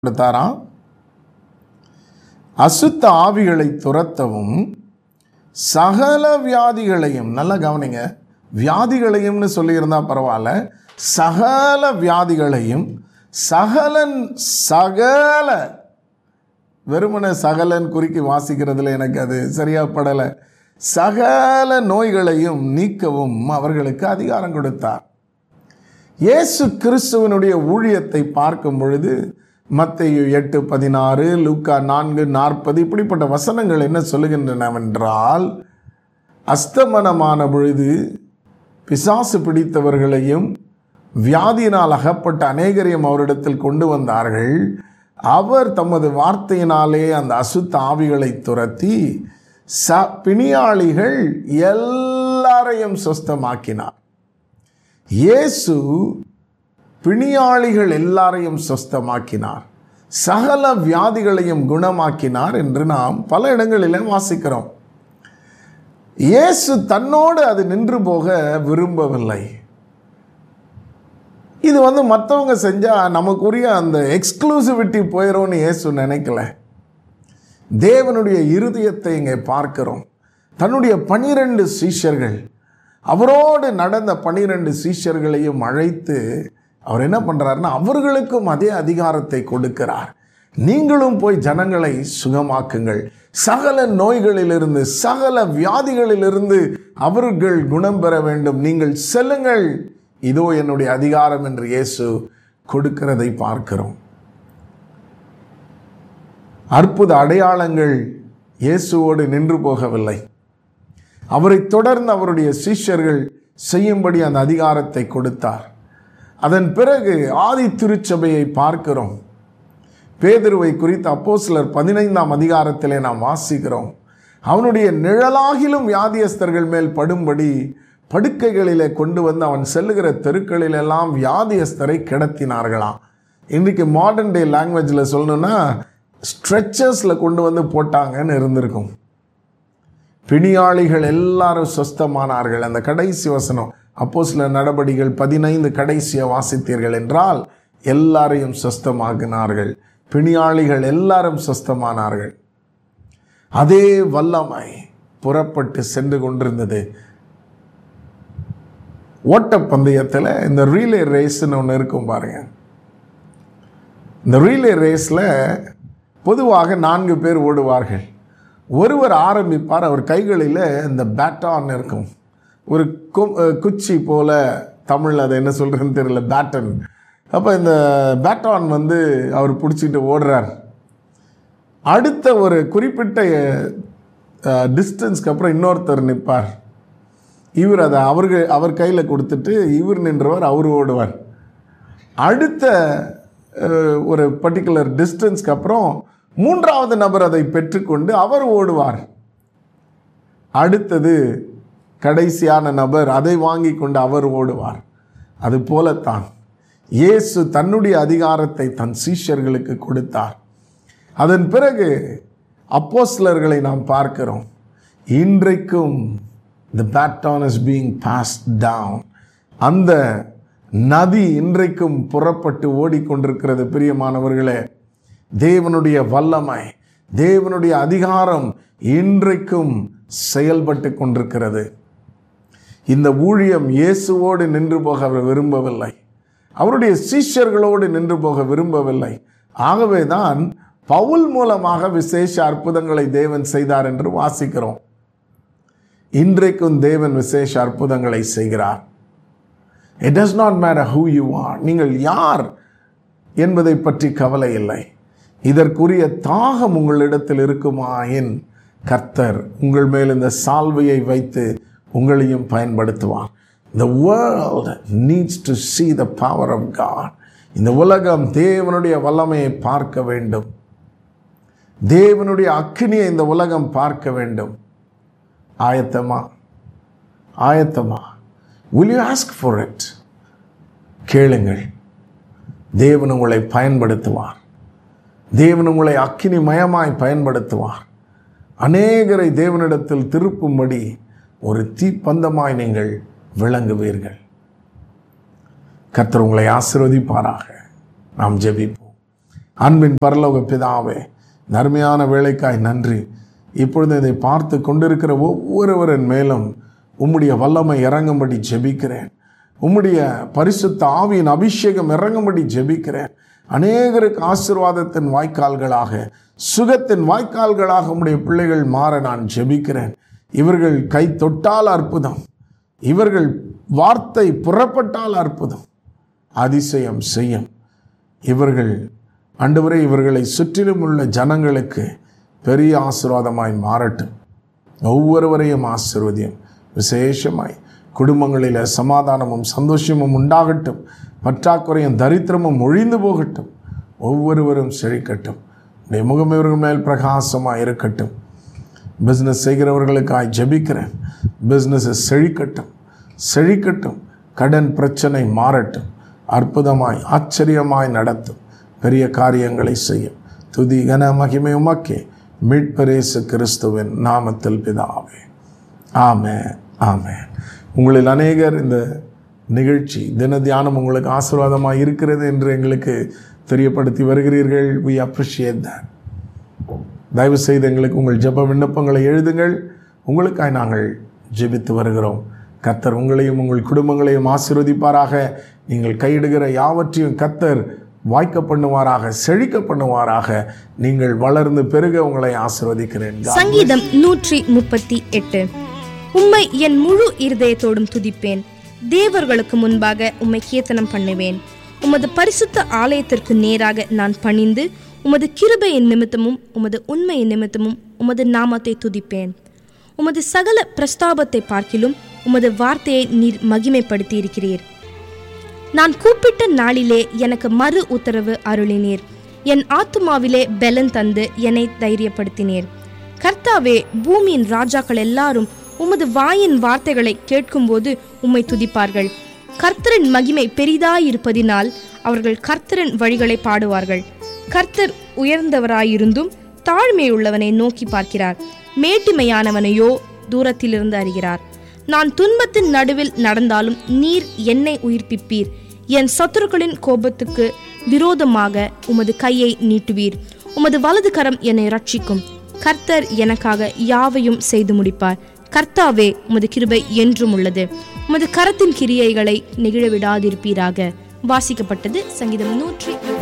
கொடுத்தாராம் அசுத்த ஆவிகளை துரத்தவும் சகல வியாதிகளையும் நல்லா கவனிங்க வியாதிகளையும்னு சொல்லியிருந்தா பரவாயில்ல சகல வியாதிகளையும் சகலன் சகல வெறுமன சகலன் குறுக்கி வாசிக்கிறதுல எனக்கு அது சரியா படலை சகல நோய்களையும் நீக்கவும் அவர்களுக்கு அதிகாரம் கொடுத்தார் இயேசு கிறிஸ்துவனுடைய ஊழியத்தை பார்க்கும் பொழுது மத்தேயு எட்டு பதினாறு லூக்கா நான்கு நாற்பது இப்படிப்பட்ட வசனங்கள் என்ன சொல்லுகின்றனவென்றால் அஸ்தமனமான பொழுது பிசாசு பிடித்தவர்களையும் வியாதியினால் அகப்பட்ட அநேகரையும் அவரிடத்தில் கொண்டு வந்தார்கள் அவர் தமது வார்த்தையினாலே அந்த அசுத்த ஆவிகளை துரத்தி ச பிணியாளிகள் எல்லாரையும் சொஸ்தமாக்கினார் இயேசு பிணியாளிகள் எல்லாரையும் சொஸ்தமாக்கினார் சகல வியாதிகளையும் குணமாக்கினார் என்று நாம் பல இடங்களில் வாசிக்கிறோம் இயேசு தன்னோடு அது நின்று போக விரும்பவில்லை இது வந்து மற்றவங்க செஞ்சால் நமக்குரிய அந்த எக்ஸ்க்ளூசிவிட்டி போயிடும்னு இயேசு நினைக்கல தேவனுடைய இருதயத்தை இங்கே பார்க்கிறோம் தன்னுடைய பனிரெண்டு சீஷர்கள் அவரோடு நடந்த பனிரெண்டு சீஷர்களையும் அழைத்து அவர் என்ன பண்ணுறாருன்னா அவர்களுக்கும் அதே அதிகாரத்தை கொடுக்கிறார் நீங்களும் போய் ஜனங்களை சுகமாக்குங்கள் சகல நோய்களிலிருந்து சகல வியாதிகளிலிருந்து அவர்கள் குணம் பெற வேண்டும் நீங்கள் செல்லுங்கள் இதோ என்னுடைய அதிகாரம் என்று இயேசு கொடுக்கிறதை பார்க்கிறோம் அற்புத அடையாளங்கள் இயேசுவோடு நின்று போகவில்லை அவரை தொடர்ந்து அவருடைய சீஷர்கள் செய்யும்படி அந்த அதிகாரத்தை கொடுத்தார் அதன் பிறகு ஆதி திருச்சபையை பார்க்கிறோம் பேதுருவை குறித்து அப்போ சிலர் பதினைந்தாம் அதிகாரத்திலே நாம் வாசிக்கிறோம் அவனுடைய நிழலாகிலும் வியாதியஸ்தர்கள் மேல் படும்படி படுக்கைகளிலே கொண்டு வந்து அவன் செல்லுகிற தெருக்களிலெல்லாம் வியாதியஸ்தரை கிடத்தினார்களாம் இன்றைக்கு மாடர்ன் டே லாங்குவேஜில் சொல்லணும்னா ஸ்ட்ரெச்சர்ஸில் கொண்டு வந்து போட்டாங்கன்னு இருந்திருக்கும் பிணியாளிகள் எல்லாரும் சொஸ்தமானார்கள் அந்த கடைசி வசனம் அப்போ சில நடபடிகள் பதினைந்து கடைசியை வாசித்தீர்கள் என்றால் எல்லாரையும் சொஸ்தமாகினார்கள் பிணியாளிகள் எல்லாரும் சொஸ்தமானார்கள் அதே வல்லமை புறப்பட்டு சென்று கொண்டிருந்தது ஓட்டப்பந்தயத்தில் இந்த ரீலே ரேஸ்ன்னு ஒன்று இருக்கும் பாருங்க இந்த ரீலே ரேஸில் பொதுவாக நான்கு பேர் ஓடுவார்கள் ஒருவர் ஆரம்பிப்பார் அவர் கைகளில் இந்த பேட்டான் இருக்கும் ஒரு குச்சி போல தமிழ் அதை என்ன சொல்கிறேன்னு தெரியல பேட்டன் அப்போ இந்த பேட்டான் வந்து அவர் பிடிச்சிட்டு ஓடுறார் அடுத்த ஒரு குறிப்பிட்ட டிஸ்டன்ஸ்க்கு அப்புறம் இன்னொருத்தர் நிற்பார் இவர் அதை அவர்கள் அவர் கையில் கொடுத்துட்டு இவர் நின்றவர் அவர் ஓடுவார் அடுத்த ஒரு பர்டிகுலர் டிஸ்டன்ஸ்க்கு அப்புறம் மூன்றாவது நபர் அதை பெற்றுக்கொண்டு அவர் ஓடுவார் அடுத்தது கடைசியான நபர் அதை வாங்கி கொண்டு அவர் ஓடுவார் அது போலத்தான் இயேசு தன்னுடைய அதிகாரத்தை தன் சீஷர்களுக்கு கொடுத்தார் அதன் பிறகு அப்போஸ்லர்களை நாம் பார்க்கிறோம் இன்றைக்கும் the baton is being passed down அந்த நதி இன்றைக்கும் புறப்பட்டு ஓடிக்கொண்டிருக்கிறது பிரியமானவர்களே தேவனுடைய வல்லமை தேவனுடைய அதிகாரம் இன்றைக்கும் செயல்பட்டு கொண்டிருக்கிறது இந்த ஊழியம் இயேசுவோடு நின்று போக அவர் விரும்பவில்லை அவருடைய சீஷர்களோடு நின்று போக விரும்பவில்லை ஆகவே தான் பவுல் மூலமாக விசேஷ அற்புதங்களை தேவன் செய்தார் என்று வாசிக்கிறோம் இன்றைக்கும் தேவன் விசேஷ அற்புதங்களை செய்கிறார் it does not matter who you are நீங்கள் யார் என்பதை பற்றி கவலை இல்லை இதற்குரிய தாகம் உங்களிடத்தில் இருக்குமா என் கர்த்தர் உங்கள் மேல் இந்த சால்வையை வைத்து உங்களையும் பயன்படுத்துவார் the world needs to see the power of God இந்த உலகம் தேவனுடைய வல்லமையை பார்க்க வேண்டும் தேவனுடைய அக்னியை இந்த உலகம் பார்க்க வேண்டும் ஆயத்தமா ஆயத்தமா will you ask for it கேளுங்கள் தேவன் உங்களை பயன்படுத்துவார் தேவன் உங்களை அக்கினி மயமாய் பயன்படுத்துவார் அநேகரை தேவனிடத்தில் திருப்பும்படி ஒரு தீப்பந்தமாய் நீங்கள் விளங்குவீர்கள் கர்த்தர் உங்களை ஆசிர்வதிப்பாராக நாம் ஜெபிப்போம் அன்பின் பரலோக பிதாவே இந்த அருமையான வேலைக்காய் நன்றி இப்பொழுது இதை பார்த்து கொண்டிருக்கிற ஒவ்வொருவரின் மேலும் உம்முடைய வல்லமை இறங்கும்படி ஜெபிக்கிறேன் உம்முடைய பரிசுத்த ஆவியின் அபிஷேகம் இறங்கும்படி ஜெபிக்கிறேன் அநேகருக்கு ஆசிர்வாதத்தின் வாய்க்கால்களாக சுகத்தின் வாய்க்கால்களாக உம்முடைய பிள்ளைகள் மாற நான் ஜெபிக்கிறேன் இவர்கள் கை தொட்டால் அற்புதம் இவர்கள் வார்த்தை புறப்பட்டால் அற்புதம் அதிசயம் செய்யும் இவர்கள் ஆண்டவரே இவர்களை சுற்றிலும் உள்ள ஜனங்களுக்கு பெரிய ஆசீர்வாதமாய் மாறட்டும் ஒவ்வொருவரையும் ஆசிர்வதியும் விசேஷமாய் குடும்பங்களில் சமாதானமும் சந்தோஷமும் உண்டாகட்டும் பற்றாக்குறையும் தரித்திரமும் ஒழிந்து போகட்டும் ஒவ்வொருவரும் செழிக்கட்டும் உடைய முகம் இவர்கள் மேல் பிரகாசமாக இருக்கட்டும் பிஸ்னஸ் செய்கிறவர்களுக்காய் ஜெபிக்கிறேன் பிஸ்னஸ் செழிக்கட்டும் செழிக்கட்டும் கடன் பிரச்சனை மாறட்டும் அற்புதமாய் ஆச்சரியமாய் நடத்தும் பெரிய காரியங்களை செய்யும் துதி கன மகிமை உமக்கே மீட்பரேசு கிறிஸ்துவின் நாமத்தில் பிதாவே ஆமே ஆமே உங்களில் அநேகர் இந்த நிகழ்ச்சி தின தியானம் உங்களுக்கு ஆசீர்வாதமாக இருக்கிறது என்று எங்களுக்கு தெரியப்படுத்தி வருகிறீர்கள் வி அப்ரிஷியேட் that தயவு செய்து எங்களுக்கு உங்கள் ஜெப விண்ணப்பங்களை எழுதுங்கள் உங்களுக்காய் நாங்கள் ஜெபித்து வருகிறோம் கர்த்தர் உங்களையும் உங்கள் குடும்பங்களையும் ஆசீர்வதிப்பாராக நீங்கள் கையிடுகிற யாவற்றையும் கர்த்தர் வாய்க்க பண்ணுவாராக செழிக்க பண்ணுவாராக நீங்கள் வளர்ந்து பெருக உங்களை ஆசீர்வதிக்கிறேன் சங்கீதம் நூற்றி முப்பத்தி எட்டு உம்மை என் முழு இருதயத்தோடும் துதிப்பேன் தேவர்களுக்கு முன்பாக உம்மை கீர்த்தனம் பண்ணுவேன் உமது பரிசுத்த ஆலயத்திற்கு நேராக நான் பணிந்து உமது கிருபையின் நிமித்தமும் உமது உண்மையின் நிமித்தமும் உமது நாமத்தை துதிப்பேன் உமது சகல பிரஸ்தாபத்தை பார்க்கிலும் உமது வார்த்தையை நீர் மகிமைப்படுத்தி இருக்கிறீர் நான் கூப்பிட்ட நாளிலே எனக்கு மறு உத்தரவு அருளினீர் என் ஆத்துமாவிலே பெலன் தந்து என்னை தைரியப்படுத்தினீர் கர்த்தாவே பூமியின் ராஜாக்கள் எல்லாரும் உமது வாயின் வார்த்தைகளை கேட்கும்போது உம்மை துதிப்பார்கள் கர்த்தரின் மகிமை பெரிதாயிருப்பதினால் அவர்கள் கர்த்தரின் வழிகளை பாடுவார்கள் கர்த்தர் உயர்ந்தவராயிருந்தும் தாழ்மையுள்ளவனை நோக்கி பார்க்கிறார் மேட்டிமையானவனையோ தூரத்திலிருந்து அறிகிறார் நான் துன்பத்தின் நடுவில் நடந்தாலும் நீர் என்னை உயிர்ப்பிப்பீர் என் சத்துருக்களின் கோபத்துக்கு விரோதமாக உமது கையை நீட்டுவீர் உமது வலது கரம் என்னை ரட்சிக்கும் கர்த்தர் எனக்காக யாவையும் செய்து முடிப்பார் கர்த்தாவே உமது கிருபை என்றும் உள்ளது உமது கரத்தின் கிரியைகளை நெகிழ விடாதிருப்பீராக வாசிக்கப்பட்டது சங்கீதம் நூற்றி